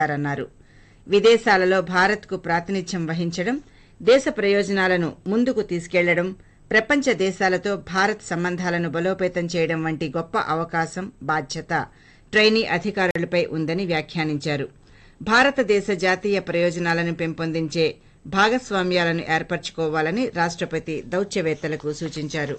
చేశారన్నారు విదేశాలలో భారత్కు ప్రాతినిధ్యం వహించడం దేశ ప్రయోజనాలను ముందుకు తీసుకెళ్లడం ప్రపంచ దేశాలతో భారత్ సంబంధాలను బలోపేతం చేయడం వంటి గొప్ప అవకాశం బాధ్యత ట్రైనీ అధికారులపై ఉందని వ్యాఖ్యానించారు భారతదేశ జాతీయ ప్రయోజనాలను పెంపొందించే భాగస్వామ్యాలను ఏర్పరచుకోవాలని రాష్టపతి దౌత్యవేత్తలకు సూచించారు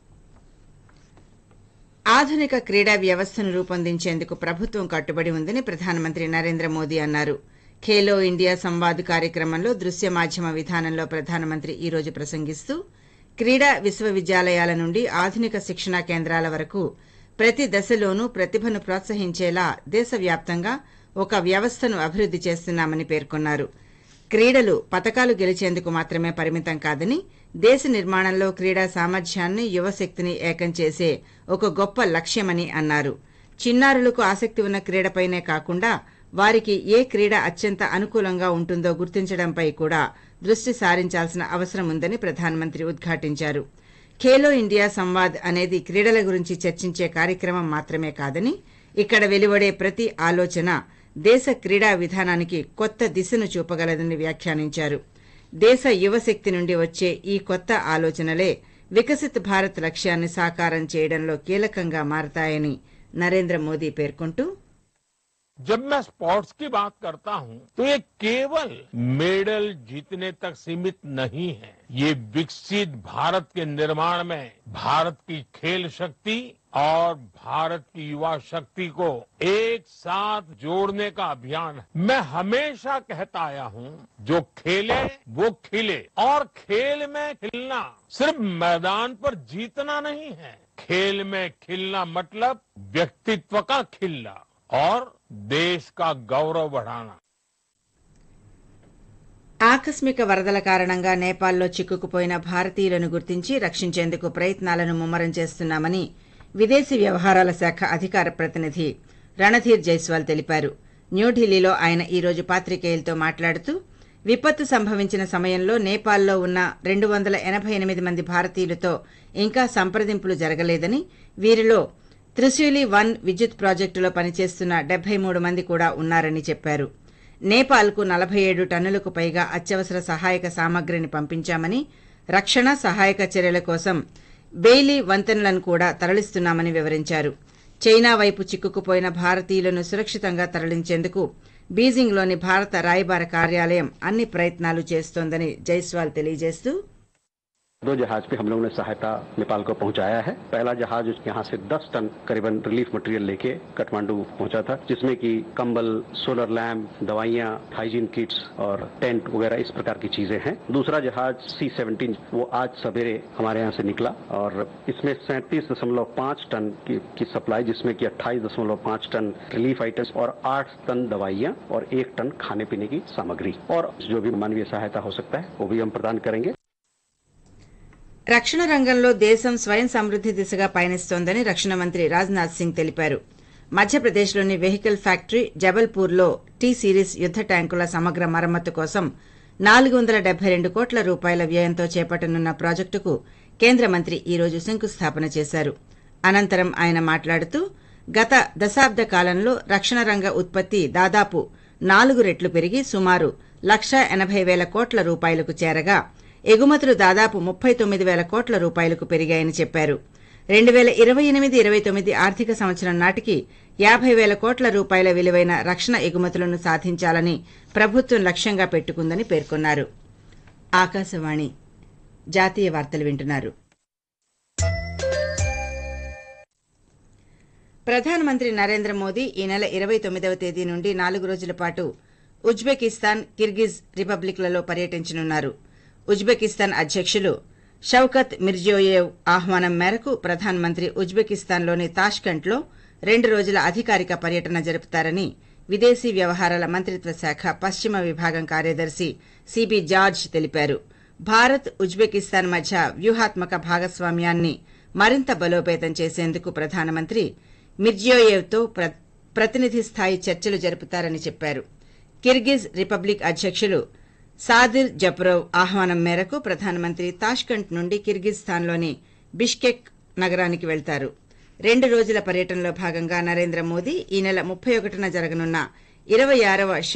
ఆధునిక క్రీడా వ్యవస్థను రూపొందించేందుకు ప్రభుత్వం కట్టుబడి ఉందని ప్రధానమంత్రి నరేంద్ర మోదీ అన్నారు ఖేలో ఇండియా సంవాద్ కార్యక్రమంలో దృశ్య మాధ్యమ విధానంలో ప్రధానమంత్రి ఈ రోజు ప్రసంగిస్తూ క్రీడా విశ్వవిద్యాలయాల నుండి ఆధునిక శిక్షణా కేంద్రాల వరకు ప్రతి దశలోనూ ప్రతిభను ప్రోత్సహించేలా దేశవ్యాప్తంగా ఒక వ్యవస్థను అభివృద్ది చేస్తున్నామని పేర్కొన్నారు క్రీడలు పతకాలు గెలిచేందుకు మాత్రమే పరిమితం కాదని దేశ నిర్మాణంలో క్రీడా సామర్థ్యాన్ని యువశక్తిని ఏకం చేసే ఒక గొప్ప లక్ష్యమని అన్నారు చిన్నారులకు ఆసక్తి ఉన్న క్రీడపైనే కాకుండా వారికి ఏ క్రీడ అత్యంత అనుకూలంగా ఉంటుందో గుర్తించడంపై కూడా దృష్టి సారించాల్సిన అవసరం ఉందని ప్రధానమంత్రి ఉద్ఘాటించారు ఖేలో ఇండియా సంవాద్ అనేది క్రీడల గురించి చర్చించే కార్యక్రమం మాత్రమే కాదని ఇక్కడ వెలువడే ప్రతి ఆలోచన దేశ క్రీడా విధానానికి కొత్త దిశను చూపగలదని వ్యాఖ్యానించారు దేశ యువశక్తి నుండి వచ్చే ఈ కొత్త ఆలోచనలే వికసిత్ భారత్ లక్ష్యాన్ని సాకారం చేయడంలో కీలకంగా మారతాయని నరేంద్ర మోదీ పేర్కొంటూ जब मैं स्पोर्ट्स की बात करता हूं तो ये केवल मेडल जीतने तक सीमित नहीं है ये विकसित भारत के निर्माण में भारत की खेल शक्ति और भारत की युवा शक्ति को एक साथ जोड़ने का अभियान है मैं हमेशा कहता आया हूं जो खेले वो खिले और खेल में खिलना सिर्फ मैदान पर जीतना नहीं है खेल में खिलना मतलब व्यक्तित्व का खिलना और देश का गौरव बढ़ाना ఆకస్మిక వరదల కారణంగా నేపాల్లో చిక్కుకుపోయిన భారతీయులను గుర్తించి రక్షించేందుకు ప్రయత్నాలను ముమ్మరం చేస్తున్నామని విదేశీ వ్యవహారాల శాఖ అధికార ప్రతినిధి రణధీర్ జైస్వాల్ తెలిపారు న్యూఢిల్లీలో ఆయన ఈ రోజు పాత్రికేయులతో మాట్లాడుతూ విపత్తు సంభవించిన సమయంలో నేపాల్లో ఉన్న రెండు వందల ఎనభై ఎనిమిది మంది భారతీయులతో ఇంకా సంప్రదింపులు జరగలేదని వీరిలో త్రిశూలి వన్ విద్యుత్ ప్రాజెక్టులో పనిచేస్తున్న డెబ్బై మూడు మంది కూడా ఉన్నారని చెప్పారు నేపాల్కు నలభై ఏడు టన్నులకు పైగా అత్యవసర సహాయక సామగ్రిని పంపించామని రక్షణ సహాయక చర్యల కోసం బెయిలీ వంతెనలను కూడా తరలిస్తున్నామని వివరించారు చైనా వైపు చిక్కుకుపోయిన భారతీయులను సురక్షితంగా తరలించేందుకు బీజింగ్లోని భారత రాయబార కార్యాలయం అన్ని ప్రయత్నాలు చేస్తోందని జైస్వాల్ తెలియజేస్తూ दो जहाज पे हम लोगों ने सहायता नेपाल को पहुंचाया है पहला जहाज यहाँ से 10 टन करीबन रिलीफ मटेरियल लेके काठमांडू पहुंचा था जिसमें कि कंबल सोलर लैम्प दवाइयाँ हाइजीन किट्स और टेंट वगैरह इस प्रकार की चीजें हैं दूसरा जहाज सी सेवनटीन वो आज सवेरे हमारे यहाँ से निकला और इसमें सैंतीस दशमलव पाँच टन की, की सप्लाई जिसमें कि अट्ठाईस दशमलव पाँच टन रिलीफ आइटम्स और आठ टन दवाइयाँ और एक टन खाने पीने की सामग्री और जो भी मानवीय सहायता हो सकता है वो भी हम प्रदान करेंगे రక్షణ రంగంలో దేశం స్వయం సమృద్ది దిశగా పయనిస్తోందని రక్షణ మంత్రి రాజ్నాథ్ సింగ్ తెలిపారు మధ్యప్రదేశ్లోని వెహికల్ ఫ్యాక్టరీ జబల్పూర్లో టీ సిరీస్ యుద్ద ట్యాంకుల సమగ్ర మరమ్మతు కోసం నాలుగు వందల డెబ్బై రెండు కోట్ల రూపాయల వ్యయంతో చేపట్టనున్న ప్రాజెక్టుకు కేంద్ర మంత్రి ఈ రోజు శంకుస్థాపన చేశారు అనంతరం ఆయన మాట్లాడుతూ గత దశాబ్ద కాలంలో రక్షణ రంగ ఉత్పత్తి దాదాపు నాలుగు రెట్లు పెరిగి సుమారు లక్షా ఎనభై వేల కోట్ల రూపాయలకు చేరగా ఎగుమతులు దాదాపు ముప్పై తొమ్మిది వేల కోట్ల రూపాయలకు పెరిగాయని చెప్పారు రెండు వేల ఇరవై ఎనిమిది ఇరవై తొమ్మిది ఆర్థిక సంవత్సరం నాటికి యాభై వేల కోట్ల రూపాయల విలువైన రక్షణ ఎగుమతులను సాధించాలని ప్రభుత్వం లక్ష్యంగా పెట్టుకుందని పేర్కొన్నారు ఆకాశవాణి జాతీయ వార్తలు వింటున్నారు ప్రధానమంత్రి నరేంద్ర మోదీ ఈ నెల ఇరవై తొమ్మిదవ తేదీ నుండి నాలుగు రోజుల పాటు ఉజ్బెకిస్తాన్ కిర్గిజ్ రిపబ్లిక్లలో పర్యటించనున్నారు ఉజ్బెకిస్తాన్ అధ్యకులు షౌకత్ మిర్జియోయేవ్ ఆహ్వానం మేరకు ప్రధానమంత్రి ఉజ్బెకిస్తాన్లోని తాష్కంట్లో రెండు రోజుల అధికారిక పర్యటన జరుపుతారని విదేశీ వ్యవహారాల మంత్రిత్వ శాఖ పశ్చిమ విభాగం కార్యదర్శి సిబి జార్జ్ తెలిపారు భారత్ ఉజ్బెకిస్తాన్ మధ్య వ్యూహాత్మక భాగస్వామ్యాన్ని మరింత బలోపేతం చేసేందుకు ప్రధానమంత్రి మిర్జియోయేవ్తో ప్రతినిధి స్థాయి చర్చలు జరుపుతారని చెప్పారు కిర్గిజ్ రిపబ్లిక్ అధ్యకులు సాదిర్ జప్రోవ్ ఆహ్వానం మేరకు ప్రధానమంత్రి తాష్కంట్ నుండి కిర్గిజ్స్థాన్లోని బిష్కెక్ నగరానికి వెళ్తారు రెండు రోజుల పర్యటనలో భాగంగా నరేంద్ర మోదీ ఈ నెల ముప్పై ఒకటిన జరగనున్న ఇరవై ఆరవ